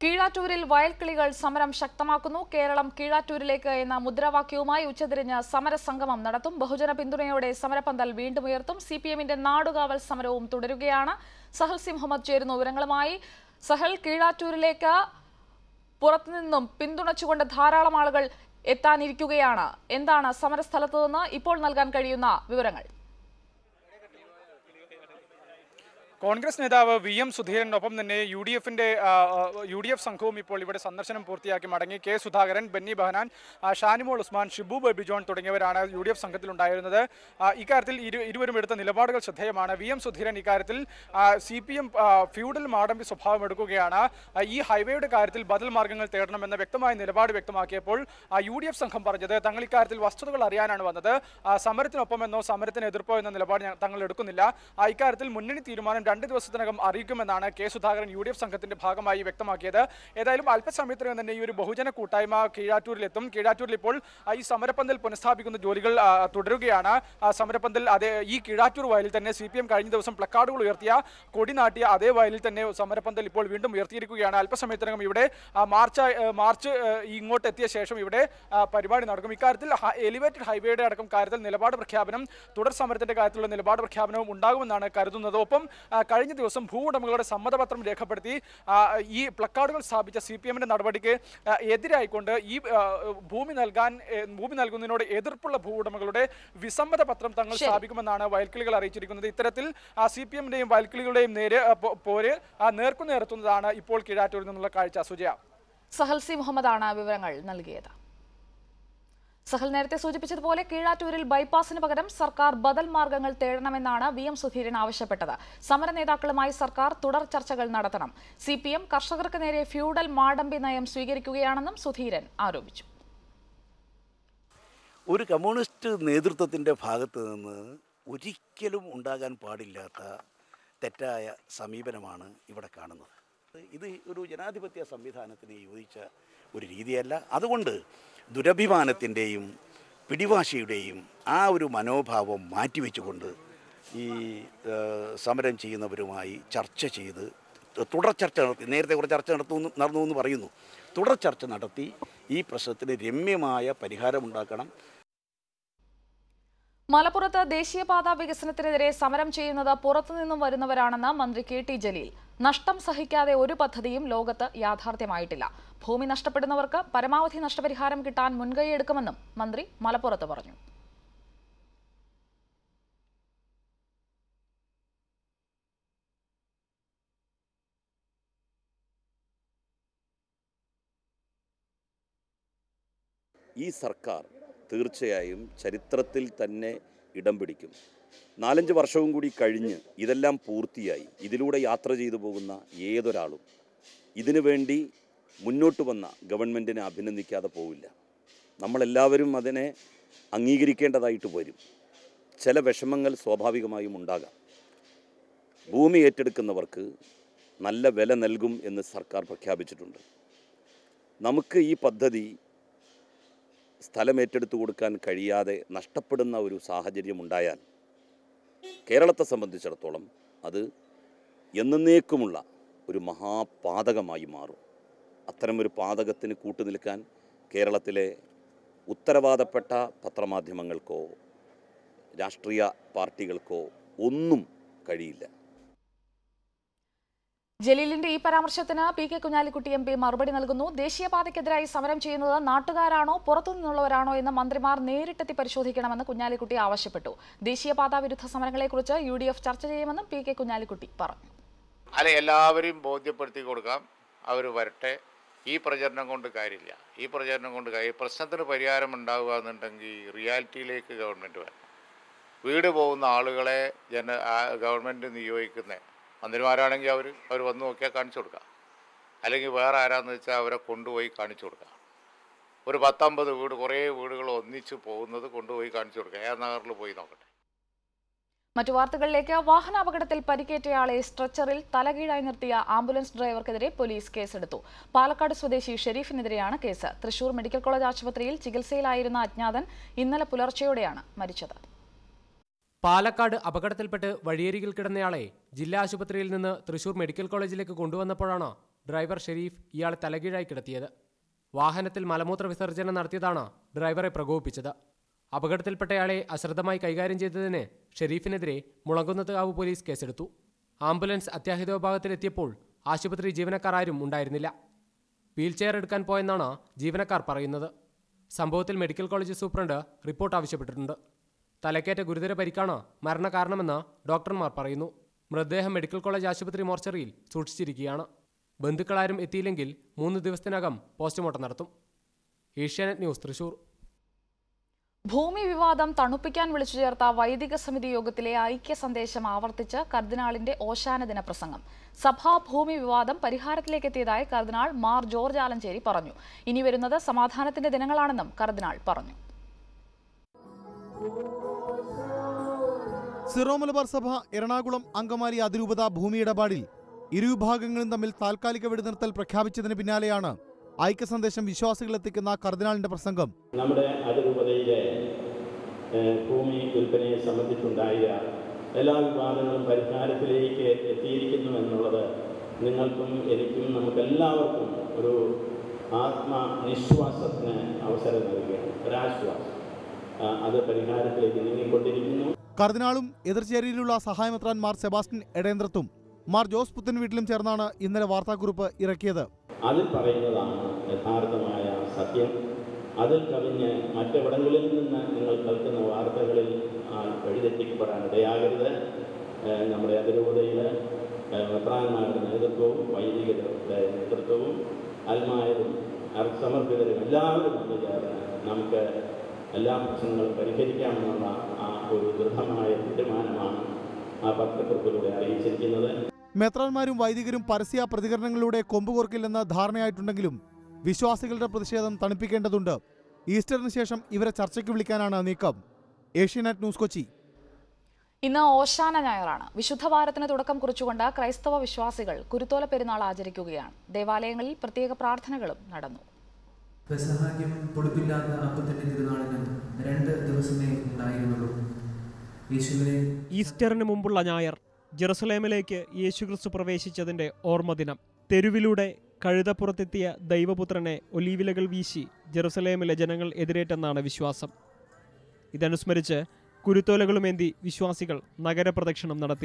കീഴാറ്റൂരിൽ വയൽക്കിളികൾ സമരം ശക്തമാക്കുന്നു കേരളം കീഴാറ്റൂരിലേക്ക് എന്ന മുദ്രാവാക്യവുമായി ഉച്ചതിരിഞ്ഞ് സമരസംഗമം നടത്തും ബഹുജന പിന്തുണയോടെ സമരപന്തൽ വീണ്ടും ഉയർത്തും സി പി എമ്മിന്റെ നാടുകാവൽ സമരവും തുടരുകയാണ് സഹൽ സി മുഹമ്മദ് ചേരുന്നു വിവരങ്ങളുമായി സഹൽ കീഴാറ്റൂരിലേക്ക് പുറത്തുനിന്നും പിന്തുണച്ചുകൊണ്ട് ധാരാളം ആളുകൾ എത്താനിരിക്കുകയാണ് എന്താണ് സമരസ്ഥലത്ത് നിന്ന് ഇപ്പോൾ നൽകാൻ കഴിയുന്ന വിവരങ്ങൾ കോൺഗ്രസ് നേതാവ് വി എം സുധീരനൊപ്പം തന്നെ യു ഡി എഫിന്റെ യു ഡി എഫ് സംഘവും ഇപ്പോൾ ഇവിടെ സന്ദർശനം പൂർത്തിയാക്കി മടങ്ങി കെ സുധാകരൻ ബെന്നി ബഹനാൻ ആ, ഷാനിമോൾ ഉസ്മാൻ ഷിബു ബേബി ജോൺ തുടങ്ങിയവരാണ് യു ഡി എഫ് സംഘത്തിലുണ്ടായിരുന്നത് ആ, ഇക്കാര്യത്തിൽ ഇരു ഇരുവരും എടുത്ത നിലപാടുകൾ ശ്രദ്ധേയമാണ് വി എം സുധീരൻ ഇക്കാര്യത്തിൽ സി പി എം ഫ്യൂഡൽ മാടമ്പി സ്വഭാവം എടുക്കുകയാണ് ആ, ഈ ഹൈവേയുടെ കാര്യത്തിൽ ബദൽ മാർഗങ്ങൾ തേടണമെന്ന വ്യക്തമായ നിലപാട് വ്യക്തമാക്കിയപ്പോൾ യു ഡി എഫ് സംഘം പറഞ്ഞത് തങ്ങൾ ഇക്കാര്യത്തിൽ വസ്തുതകൾ അറിയാനാണ് വന്നത് ആ, സമരത്തിനൊപ്പമെന്നോ സമരത്തിന് എതിർപ്പോ എന്ന നിലപാട് ഞ- തങ്ങൾ എടുക്കുന്നില്ല ആ, ഇക്കാര്യത്തിൽ മുന്നണി തീരുമാനം രണ്ട് ദിവസത്തിനകം അറിയിക്കുമെന്നാണ് K Sudhakaran U D F സംഘത്തിന്റെ ഭാഗമായി വ്യക്തമാക്കിയത് ഏതായാലും അല്പസമയത്തിനകം തന്നെ ഈ ഒരു ബഹുജന കൂട്ടായ്മ കീഴാറ്റൂരിലെത്തും കീഴാറ്റൂരിൽ ഇപ്പോൾ ആ, ഈ സമരപ്പന്തൽ പുനഃസ്ഥാപിക്കുന്ന ജോലികൾ ആ, തുടരുകയാണ് ആ, സമരപ്പന്തൽ അതേ ഈ കീഴാറ്റൂർ വയലിൽ തന്നെ സി പി എം കഴിഞ്ഞ ദിവസം പ്ലക്കാർഡുകൾ ഉയർത്തിയ കൊടി നാട്ടിയ അതേ വയലിൽ തന്നെ സമരപ്പന്തൽ ഇപ്പോൾ വീണ്ടും ഉയർത്തിയിരിക്കുകയാണ് അല്പസമയത്തിനകം ഇവിടെ ആ, മാർച്ച് ആ, മാർച്ച് ആ, ഇങ്ങോട്ട് എത്തിയ ശേഷം ഇവിടെ ആ, പരിപാടി നടക്കും ഇക്കാര്യത്തിൽ ഹ- എലിവേറ്റഡ് ഹൈവേയുടെ അടക്കം കാര്യത്തിൽ നിലപാട് പ്രഖ്യാപനം തുടർ സമരത്തിന്റെ കാര്യത്തിലുള്ള നിലപാട് പ്രഖ്യാപനവും ഉണ്ടാകുമെന്നാണ് കരുതുന്നത് ഒപ്പം ആ, കഴിഞ്ഞ ദിവസം ഭൂവുടമകളുടെ സമ്മതപത്രം രേഖപ്പെടുത്തി ആ, ഈ പ്ലക്കാർഡുകൾ സ്ഥാപിച്ച സി പി എമ്മിന്റെ നടപടിക്ക് ആ, എതിരായിക്കൊണ്ട് ഈ ആ, ഭൂമി നൽകാൻ ഏ, ഭൂമി നൽകുന്നതിനോട് എതിർപ്പുള്ള ഭൂവുടമകളുടെ വിസമ്മത പത്രം തങ്ങൾ ശരി. സ്ഥാപിക്കുമെന്നാണ് വയൽക്കിളികൾ അറിയിച്ചിരിക്കുന്നത് ഇത്തരത്തിൽ സി പി എമ്മിന്റെയും വയൽക്കിളികളുടെയും നേരെ ആ, പോ- പോര് ആ, നേർക്കുനേർത്തുന്നതാണ് ഇപ്പോൾ കീഴാറ്റൂരിൽ നിന്നുള്ള കാഴ്ച സുജയ സഹൽ സി മുഹമ്മദാണ് വിവരങ്ങൾ നൽകിയത് സഹൽ നേരത്തെ സൂചിപ്പിച്ചതുപോലെ കീഴാറ്റൂരിൽ ബൈപ്പാസിന് പകരം സർക്കാർ ബദൽ മാർഗങ്ങൾ തേടണമെന്നാണ് വി എം സുധീരൻ ആവശ്യപ്പെട്ടത് സമര നേതാക്കളുമായി സർക്കാർ തുടർ ചർച്ചകൾ നടത്തണം സി പി എം കർഷകർക്ക് നേരെ ഫ്യൂഡൽ മാടമ്പി നയം സ്വീകരിക്കുകയാണെന്നും സുധീരൻ ആരോപിച്ചു ഒരു കമ്മ്യൂണിസ്റ്റ് നേതൃത്വത്തിൻ്റെ ഭാഗത്ത് നിന്ന് ഒരിക്കലും ഉണ്ടാകാൻ പാടില്ലാത്ത തെറ്റായ സമീപനമാണ് ഇവിടെ കാണുന്നത് ഇത് ഒരു ജനാധിപത്യ സംവിധാനത്തിന് യോജിച്ച ഒരു രീതിയല്ല അതുകൊണ്ട് ദുരഭിമാനത്തിൻ്റെയും പിടിവാശിയുടെയും ആ ഒരു മനോഭാവം മാറ്റിവെച്ചുകൊണ്ട് ഈ ഏഹ്, സമരം ചെയ്യുന്നവരുമായി ചർച്ച ചെയ്ത് തുടർ ചർച്ച നടത്തി നേരത്തെ കുറച്ച് ചർച്ച നടത്തുന്നു നടന്നു എന്ന് പറയുന്നു തുടർ ചർച്ച നടത്തി ഈ പ്രശ്നത്തിന് രമ്യമായ പരിഹാരമുണ്ടാക്കണം മലപ്പുറത്ത് ദേശീയപാത വികസനത്തിനെതിരെ സമരം ചെയ്യുന്നത് പുറത്തുനിന്നും വരുന്നവരാണെന്ന് മന്ത്രി കെ ടി ജലീൽ നഷ്ടം സഹിക്കാതെ ഒരു പദ്ധതിയും ലോകത്ത് യാഥാർത്ഥ്യമായിട്ടില്ല ഭൂമി നഷ്ടപ്പെടുന്നവർക്ക് പരമാവധി നഷ്ടപരിഹാരം കിട്ടാൻ മുൻകൈയെടുക്കുമെന്നും മന്ത്രി മലപ്പുറത്ത് പറഞ്ഞു ഈ സർക്കാർ തീർച്ചയായും ചരിത്രത്തിൽ തന്നെ ഇടം പിടിക്കും നാലഞ്ച് വർഷവും കൂടി കഴിഞ്ഞ് ഇതെല്ലാം പൂർത്തിയായി ഇതിലൂടെ യാത്ര ചെയ്തു പോകുന്ന ഏതൊരാളും ഇതിനു വേണ്ടി മുന്നോട്ട് വന്ന ഗവൺമെൻറ്റിനെ അഭിനന്ദിക്കാതെ പോവില്ല നമ്മളെല്ലാവരും അതിനെ അംഗീകരിക്കേണ്ടതായിട്ട് വരും ചില വിഷമങ്ങൾ സ്വാഭാവികമായും ഉണ്ടാകാം ഭൂമി ഏറ്റെടുക്കുന്നവർക്ക് നല്ല വില നൽകും എന്ന് സർക്കാർ പ്രഖ്യാപിച്ചിട്ടുണ്ട് നമുക്ക് ഈ പദ്ധതി സ്ഥലം ഏറ്റെടുത്തു കൊടുക്കാൻ കഴിയാതെ നഷ്ടപ്പെടുന്ന ഒരു സാഹചര്യം ഉണ്ടായാൽ കേരളത്തെ സംബന്ധിച്ചിടത്തോളം അത് എന്നേക്കുമുള്ള ഒരു മഹാപാതകമായി മാറും അത്തരമൊരു പാതകത്തിന് കൂട്ടുനിൽക്കാൻ കേരളത്തിലെ ഉത്തരവാദപ്പെട്ട പത്രമാധ്യമങ്ങൾക്കോ രാഷ്ട്രീയ പാർട്ടികൾക്കോ ഒന്നും കഴിയില്ല ജലീലിന്റെ ഈ പരാമർശത്തിന് P K Kunhalikutty M P മറുപടി നൽകുന്നു ദേശീയപാതയ്ക്കെതിരായി സമരം ചെയ്യുന്നത് നാട്ടുകാരാണോ പുറത്തുനിന്നുള്ളവരാണോ എന്ന് മന്ത്രിമാർ നേരിട്ടെത്തി പരിശോധിക്കണമെന്ന് കുഞ്ഞാലിക്കുട്ടി ആവശ്യപ്പെട്ടു ദേശീയപാതാ വിരുദ്ധ സമരങ്ങളെക്കുറിച്ച് യു ഡി എഫ് ചർച്ച ചെയ്യുമെന്നും പി കെ കുഞ്ഞാലിക്കുട്ടി പറഞ്ഞു അല്ല എല്ലാവരെയും ബോധ്യപ്പെടുത്തി കൊടുക്കാം അവർ വരട്ടെ ഈ പ്രചരണം കൊണ്ട് കാര്യമില്ല ഈ പ്രചരണം കൊണ്ട് കാര്യം പ്രശ്നത്തിന് പരിഹാരം ഉണ്ടാവുക എന്നുണ്ടെങ്കിൽ റിയാലിറ്റിയിലേക്ക് ഗവൺമെൻറ് വരണം വീട് പോകുന്ന ആളുകളെ ജന ഗവൺമെൻറ് നിയോഗിക്കുന്ന മന്ത്രിമാരാണെങ്കിൽ അവർ അവർ വന്ന് നോക്കിയാൽ കാണിച്ചു കൊടുക്കാം അല്ലെങ്കിൽ വേറെ ആരാന്ന് വെച്ചാൽ അവരെ കൊണ്ടുപോയി കാണിച്ചു കൊടുക്കാം ഒരു പത്തമ്പത് വീട് കുറേ വീടുകൾ ഒന്നിച്ച് പോകുന്നത് കൊണ്ടുപോയി കാണിച്ചു കൊടുക്കാം ഏർ നഗറിൽ പോയി നോക്കട്ടെ മറ്റു വാർത്തകളിലേക്ക് വാഹനാപകടത്തിൽ പരിക്കേറ്റയാളെ സ്ട്രെച്ചറിൽ തലകീഴായി നിർത്തിയ ആംബുലൻസ് ഡ്രൈവർക്കെതിരെ പോലീസ് കേസെടുത്തു പാലക്കാട് സ്വദേശി ഷെരീഫിനെതിരെയാണ് കേസ് തൃശൂർ മെഡിക്കൽ കോളേജ് ആശുപത്രിയിൽ ചികിത്സയിലായിരുന്ന അജ്ഞാതൻ ഇന്നലെ പുലർച്ചെയോടെയാണ് മരിച്ചത് പാലക്കാട് അപകടത്തിൽപ്പെട്ട് വഴിയരികിൽ കിടന്നയാളെ ജില്ലാ ആശുപത്രിയിൽ നിന്ന് തൃശൂർ മെഡിക്കൽ കോളേജിലേക്ക് കൊണ്ടുവന്നപ്പോഴാണ് ഡ്രൈവർ ഷെരീഫ് ഇയാളെ തലകീഴായി കിടത്തിയത് വാഹനത്തിൽ മലമൂത്ര വിസർജനം നടത്തിയതാണ് ഡ്രൈവറെ പ്രകോപിപ്പിച്ചത് അപകടത്തിൽപ്പെട്ടയാളെ അശ്രദ്ധമായി കൈകാര്യം ചെയ്തതിന് ഷെരീഫിനെതിരെ മുളങ്കുന്നത്തുകാവ് പോലീസ് കേസെടുത്തു ആംബുലൻസ് അത്യാഹിത വിഭാഗത്തിലെത്തിയപ്പോൾ ആശുപത്രി ജീവനക്കാർ ആരും ഉണ്ടായിരുന്നില്ല വീൽചെയർ എടുക്കാൻ പോയെന്നാണ് ജീവനക്കാർ പറയുന്നത് സംഭവത്തിൽ മെഡിക്കൽ കോളേജ് സൂപ്രണ്ട് റിപ്പോർട്ട് ആവശ്യപ്പെട്ടിട്ടുണ്ട് തലക്കേറ്റ ഗുരുതര പരിക്കാണ് മരണകാരണമെന്ന് ഡോക്ടർമാർ പറയുന്നു മൃതദേഹം മെഡിക്കൽ കോളേജ് ആശുപത്രി മോർച്ചറിയിൽ സൂക്ഷിച്ചിരിക്കുകയാണ് ബന്ധുക്കളാരും എത്തിയില്ലെങ്കിൽ മൂന്ന് ദിവസത്തിനകം പോസ്റ്റ്മോർട്ടം നടത്തും ഏഷ്യാനെറ്റ് ന്യൂസ് തൃശൂർ ഭൂമി വിവാദം തണുപ്പിക്കാൻ വിളിച്ചു ചേർത്ത വൈദിക സമിതി യോഗത്തിലെ ഐക്യ സന്ദേശം ആവർത്തിച്ച് കർദിനാളിന്റെ ഓശാന ദിന പ്രസംഗം സഭാ ഭൂമി വിവാദം പരിഹാരത്തിലേക്ക് എത്തിയതായി കർദിനാൾ മാർ ജോർജ് ആലഞ്ചേരി പറഞ്ഞു ഇനി വരുന്നത് സമാധാനത്തിന്റെ ദിനങ്ങളാണെന്നും കർദിനാൾ പറഞ്ഞു സിറോ മലബാർ സഭ എറണാകുളം അങ്കമാലി അതിരൂപത ഭൂമി ഇടപാടിൽ ഇരുവിഭാഗങ്ങളും തമ്മിൽ താൽക്കാലിക വെടിനിർത്തൽ പ്രഖ്യാപിച്ചതിന് പിന്നാലെയാണ് ഐക്യ സന്ദേശം വിശ്വാസികൾ എത്തിക്കുന്ന കർദിനാളിന്റെ പ്രസംഗം നമ്മുടെ അതിരൂപതയിലെ ഏഹ്, ഭൂമി വിൽപ്പനയെ സംബന്ധിച്ചുണ്ടായ എല്ലാ വിവാദങ്ങളും പരിഹാരത്തിലേക്ക് എത്തിയിരിക്കുന്നു എന്നുള്ളത് നിങ്ങൾക്കും എനിക്കും നമുക്കെല്ലാവർക്കും ഒരു ആത്മനിശ്വാസത്തിന് അവസരം നൽകുകയാണ് ഒരാശ്വാസം ആ, അത് പരിഹാരത്തിലേക്ക് നീങ്ങിക്കൊണ്ടിരിക്കുന്നു കർദിനാളും എതിർചേരിയിലുള്ള സഹായമെത്രാൻ മാർ സെബാസ്റ്റ്യൻ എടേന്ദ്രത്തും മാർ ജോസ് പുത്തൻ വീട്ടിലും ചേർന്നാണ് ഇന്നലെ വാർത്താക്കുറിപ്പ് ഇറക്കിയത് അതിൽ പറയുന്നതാണ് യഥാർത്ഥമായ സത്യം അതിൽ കവിഞ്ഞ് മറ്റെവിടങ്ങളിൽ നിന്ന് നിങ്ങൾ കേൾക്കുന്ന വാർത്തകളിൽ ആ, വഴിതെറ്റിക്കപ്പെടാൻ ഇടയാകരുത് ഏഹ് നമ്മുടെ അതിരൂപതയിൽ മെത്രാന്മാരുടെ നേതൃത്വവും വൈദികരുടെ നേതൃത്വവും അൽമായരും സമർപ്പിതരും എല്ലാവരും വന്നു ചേർന്ന് നമുക്ക് എല്ലാ പ്രശ്നങ്ങളും പരിഹരിക്കാമെന്നുള്ള ആ ഒരു ദൃഢമായ തീരുമാനമാണ് ആ പത്രക്കുറിപ്പിലൂടെ അറിയിച്ചിരിക്കുന്നത് മെത്രാന്മാരും വൈദികരും പരസ്യ പ്രതികരണങ്ങളിലൂടെ കൊമ്പുകോർക്കില്ലെന്ന് ധാരണയായിട്ടുണ്ടെങ്കിലും വിശ്വാസികളുടെ പ്രതിഷേധം തണുപ്പിക്കേണ്ടതുണ്ട് ഈസ്റ്ററിന് ശേഷം ഇവരെ ചർച്ചയ്ക്ക് വിളിക്കാനാണ് നീക്കം ഏഷ്യാനെറ്റ് ന്യൂസ് കൊച്ചി ഇന്ന് ഓശാന ഞായറാണ് വിശുദ്ധവാരത്തിന് തുടക്കം കുറിച്ചുകൊണ്ട് ക്രൈസ്തവ വിശ്വാസികൾ കുരുത്തോല പെരുന്നാൾ ആചരിക്കുകയാണ് ദേവാലയങ്ങളിൽ പ്രത്യേക പ്രാർത്ഥനകളും നടന്നു പെസഹാഗ്യം പൊടുപ്പില്ലാത്ത അപ്പത്തിന്റെ തിരുനാളിന് രണ്ട് ദിവസമേ ഉണ്ടായിരുന്നുള്ളൂ യേശുവിനെ ഈസ്റ്ററിന് മുമ്പുള്ള ഞായർ ജെറുസലേമിലേക്ക് യേശുക്രിസ്തു പ്രവേശിച്ചതിന്റെ ഓർമ്മദിനം തെരുവിലൂടെ കഴുതപ്പുറത്തെത്തിയ ദൈവപുത്രനെ ഒലീവിലകൾ വീശി ജെറുസലേമിലെ ജനങ്ങൾ എതിരേറ്റെന്നാണ് വിശ്വാസം ഇതനുസ്മരിച്ച് കുരുത്തോലകളുമേന്തി വിശ്വാസികൾ നഗരപ്രദക്ഷിണം നടത്തി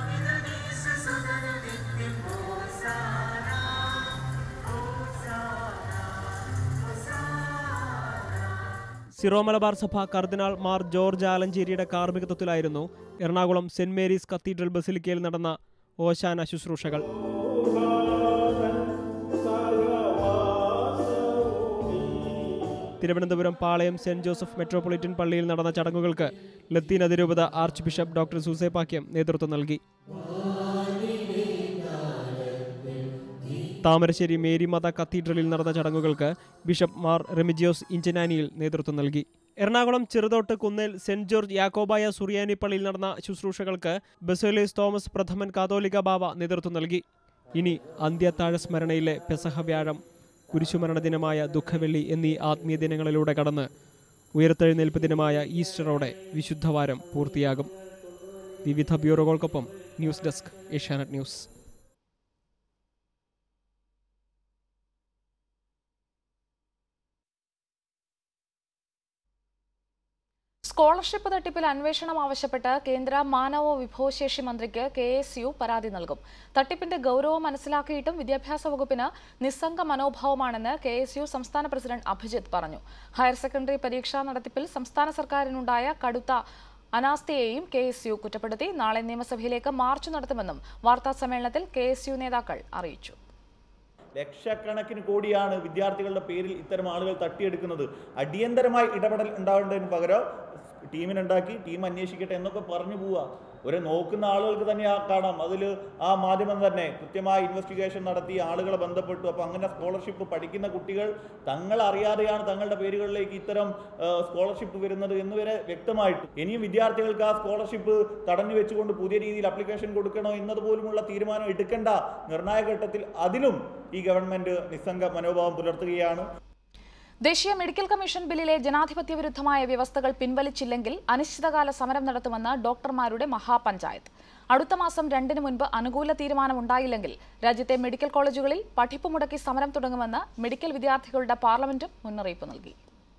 സിറോ മലബാർ സഭ കർദിനാൾ മാർ ജോർജ് ആലഞ്ചേരിയുടെ കാർമ്മികത്വത്തിലായിരുന്നു എറണാകുളം സെന്റ് മേരീസ് കത്തീഡ്രൽ ബസിലിക്കയിൽ നടന്ന ഓശാന ശുശ്രൂഷകൾ Thiruvananthapuram Palayam Saint Joseph metropolitan പള്ളിയിൽ നടന്ന ചടങ്ങുകൾക്ക് ലത്തീൻ അതിരൂപത ആർച്ച് ബിഷപ്പ് ഡോക്ടർ സൂസേപ്പാക്യം നേതൃത്വം നൽകി താമരശ്ശേരി മേരിമാത കത്തീഡ്രലിൽ നടന്ന ചടങ്ങുകൾക്ക് ബിഷപ്പ് മാർ റെമിജിയോസ് ഇഞ്ചനാനിയിൽ നേതൃത്വം നൽകി എറണാകുളം ചെറുതോട്ട് കുന്നേൽ സെന്റ് ജോർജ് യാക്കോബായ സുറിയാനി പള്ളിയിൽ നടന്ന ശുശ്രൂഷകൾക്ക് ബസേലേസ് തോമസ് പ്രഥമൻ കാതോലിക ബാവ നേതൃത്വം നൽകി ഇനി അന്ത്യത്താഴ സ്മരണയിലെ പെസഹ വ്യാഴം കുരിശുമരണ ദിനമായ ദുഃഖവെള്ളി എന്നീ ആത്മീയ ദിനങ്ങളിലൂടെ കടന്ന് ഉയർത്തെഴുന്നേൽപ്പ് ദിനമായ ഈസ്റ്ററോടെ വിശുദ്ധവാരം പൂർത്തിയാകും വിവിധ ബ്യൂറോകൾക്കൊപ്പം news desk Asianet news scholarship തട്ടിപ്പിൽ അന്വേഷണം ആവശ്യപ്പെട്ട് കേന്ദ്ര മാനവ വിഭവശേഷി മന്ത്രിക്ക് കെ എസ് യു പരാതി നൽകും തട്ടിപ്പിന്റെ ഗൗരവം മനസ്സിലാക്കിയിട്ടും വിദ്യാഭ്യാസ വകുപ്പിന് നിസ്സംഗ മനോഭാവമാണെന്ന് കെ എസ് യു സംസ്ഥാന പ്രസിഡന്റ് അഭിജിത്ത് പറഞ്ഞു ഹയർ സെക്കൻഡറി പരീക്ഷാ നടത്തിപ്പിൽ സംസ്ഥാന സർക്കാരിനുണ്ടായ കടുത്ത അനാസ്ഥയെയും കെ എസ് യു കുറ്റപ്പെടുത്തി നാളെ നിയമസഭയിലേക്ക് മാർച്ച് നടത്തുമെന്നും വാർത്താ സമ്മേളനത്തിൽ കെ എസ് യു നേതാക്കൾ അറിയിച്ചു ലക്ഷക്കണക്കിന് കോടിയാണ് വിദ്യാർത്ഥികളുടെ പേരിൽ ഇത്തരം ആളുകൾ തട്ടിയെടുക്കുന്നത് അടിയന്തരമായി ഇടപെടൽ ഉണ്ടാവേണ്ടതിന് പകരം ടീമിനുണ്ടാക്കി ടീം അന്വേഷിക്കട്ടെ എന്നൊക്കെ പറഞ്ഞു പോവുക ഒരു നോക്കുന്ന ആളുകൾക്ക് തന്നെ ആ കാണാം അതിൽ ആ മാധ്യമം തന്നെ കൃത്യമായ ഇൻവെസ്റ്റിഗേഷൻ നടത്തി ആളുകളെ ബന്ധപ്പെട്ടു അപ്പോൾ അങ്ങനെ സ്കോളർഷിപ്പ് പഠിക്കുന്ന കുട്ടികൾ തങ്ങൾ അറിയാതെയാണ് തങ്ങളുടെ പേരുകളിലേക്ക് ഇത്തരം സ്കോളർഷിപ്പ് വരുന്നത് എന്ന് വരെ വ്യക്തമായിട്ട് ഇനിയും വിദ്യാർത്ഥികൾക്ക് ആ സ്കോളർഷിപ്പ് തടഞ്ഞു വെച്ചുകൊണ്ട് പുതിയ രീതിയിൽ അപ്ലിക്കേഷൻ കൊടുക്കണോ എന്നതുപോലുമുള്ള തീരുമാനം എടുക്കേണ്ട നിർണായക ഘട്ടത്തിൽ അതിലും ഈ ഗവൺമെന്റ് നിസ്സംഗ മനോഭാവം പുലർത്തുകയാണ് ദേശീയ മെഡിക്കൽ കമ്മീഷൻ ബില്ലിലെ ജനാധിപത്യ വിരുദ്ധമായ വ്യവസ്ഥകൾ പിൻവലിച്ചില്ലെങ്കിൽ അനിശ്ചിതകാല സമരം നടത്തുമെന്ന് ഡോക്ടർമാരുടെ മഹാപഞ്ചായത്ത് അടുത്ത മാസം രണ്ടിന് മുൻപ് അനുകൂല തീരുമാനമുണ്ടായില്ലെങ്കിൽ രാജ്യത്തെ മെഡിക്കൽ കോളേജുകളിൽ പഠിപ്പ് മുടക്കി സമരം തുടങ്ങുമെന്ന് മെഡിക്കൽ വിദ്യാർത്ഥികളുടെ പാർലമെന്റും മുന്നറിയിപ്പ് നൽകി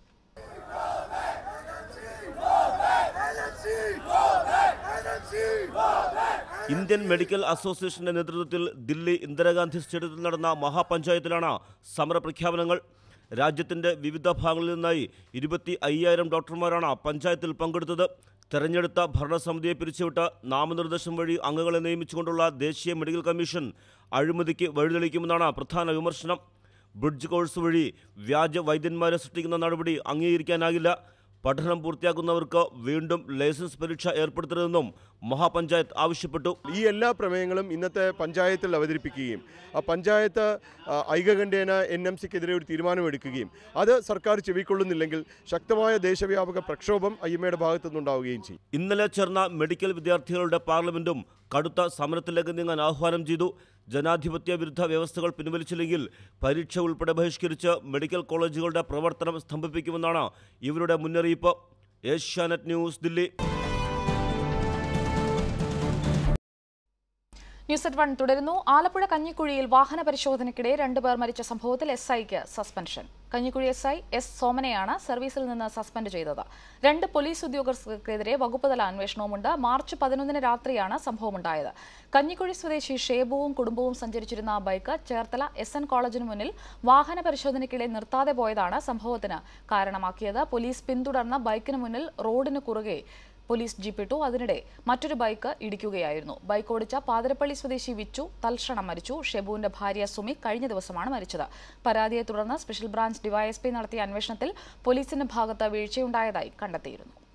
ഇന്ത്യൻ മെഡിക്കൽ അസോസിയേഷന്റെ നേതൃത്വത്തിൽ ദില്ലി ഇന്ദിരാഗാന്ധി സ്റ്റേഡിയത്തിൽ നടന്ന മഹാപഞ്ചായത്തിലാണ് സമരപ്രഖ്യാപനങ്ങൾ രാജ്യത്തിന്റെ വിവിധ ഭാഗങ്ങളിൽ നിന്നായി ഇരുപത്തി അയ്യായിരം ഡോക്ടർമാരാണ് പഞ്ചായത്തിൽ പങ്കെടുത്തത് തെരഞ്ഞെടുത്ത ഭരണസമിതിയെ പിരിച്ചുവിട്ട് നാമനിർദ്ദേശം വഴി അംഗങ്ങളെ നിയമിച്ചുകൊണ്ടുള്ള ദേശീയ മെഡിക്കൽ കമ്മീഷൻ അഴിമതിക്ക് വഴിതെളിക്കുമെന്നാണ് പ്രധാന വിമർശനം ബ്രിഡ്ജ് കോഴ്സ് വഴി വ്യാജ വൈദ്യന്മാരെ സൃഷ്ടിക്കുന്ന നടപടി അംഗീകരിക്കാനാകില്ല പഠനം പൂർത്തിയാക്കുന്നവർക്ക് വീണ്ടും ലൈസൻസ് പരീക്ഷ ഏർപ്പെടുത്തരുതെന്നും മഹാപഞ്ചായത്ത് ആവശ്യപ്പെട്ടു ഈ എല്ലാ പ്രമേയങ്ങളും ഇന്നത്തെ പഞ്ചായത്തിൽ അവതരിപ്പിക്കുകയും ആ പഞ്ചായത്ത് ആ, ഐകകണ്ഠേന എൻ എം സിക്കെതിരെ ഒരു തീരുമാനമെടുക്കുകയും അത് സർക്കാർ ചെവിക്കൊള്ളുന്നില്ലെങ്കിൽ ശക്തമായ ദേശവ്യാപക പ്രക്ഷോഭം ഐ എം എയുടെ ഭാഗത്തുനിന്നുണ്ടാവുകയും ചെയ്യും ഇന്നലെ ചേർന്ന മെഡിക്കൽ വിദ്യാർത്ഥികളുടെ പാർലമെന്റും കടുത്ത സമരത്തിലേക്ക് നീങ്ങാൻ ആഹ്വാനം ചെയ്തു ജനാധിപത്യ വിരുദ്ധ വ്യവസ്ഥകൾ പിൻവലിച്ചില്ലെങ്കിൽ പരീക്ഷ ഉൾപ്പെടെ ബഹിഷ്കരിച്ച് മെഡിക്കൽ കോളേജുകളുടെ പ്രവർത്തനം സ്തംഭിപ്പിക്കുമെന്നാണ് ഇവരുടെ മുന്നറിയിപ്പ് Asianet news Delhi news at one തുടരുന്നു ആലപ്പുഴ കഞ്ഞിക്കുഴിയിൽ വാഹന പരിശോധനയ്ക്കിടെ രണ്ടുപേർ മരിച്ച സംഭവത്തിൽ എസ് ഐക്ക് suspension Kanjikuzhi S I S സോമനെയാണ് സർവീസിൽ നിന്ന് സസ്പെൻഡ് ചെയ്തത് രണ്ട് പോലീസ് ഉദ്യോഗസ്ഥർക്കെതിരെ വകുപ്പുതല അന്വേഷണവുമുണ്ട് മാർച്ച് പതിനൊന്നിന് രാത്രിയാണ് സംഭവമുണ്ടായത് കഞ്ഞിക്കുഴി സ്വദേശി ഷേബുവും കുടുംബവും സഞ്ചരിച്ചിരുന്ന ബൈക്ക് ചേർത്തല എസ് എൻ കോളേജിന് മുന്നിൽ വാഹന പരിശോധനയ്ക്കിടെ നിർത്താതെ പോയതാണ് സംഭവത്തിന് കാരണമാക്കിയത് പോലീസ് പിന്തുടർന്ന ബൈക്കിന് മുന്നിൽ റോഡിന് കുറുകെ പോലീസ് ജീപ്പിട്ടു അതിനിടെ മറ്റൊരു ബൈക്ക് ഇടിക്കുകയായിരുന്നു ബൈക്ക് ഓടിച്ച പാതിരപ്പള്ളി സ്വദേശി വിച്ചു തൽക്ഷണം മരിച്ചു ഷെബുവിന്റെ ഭാര്യ സുമി കഴിഞ്ഞ ദിവസമാണ് മരിച്ചത് പരാതിയെ തുടർന്ന് സ്പെഷ്യൽ ബ്രാഞ്ച് ഡിവൈഎസ്പി നടത്തിയ അന്വേഷണത്തിൽ പോലീസിന്റെ ഭാഗത്ത് വീഴ്ചയുണ്ടായതായി കണ്ടെത്തിയിരുന്നു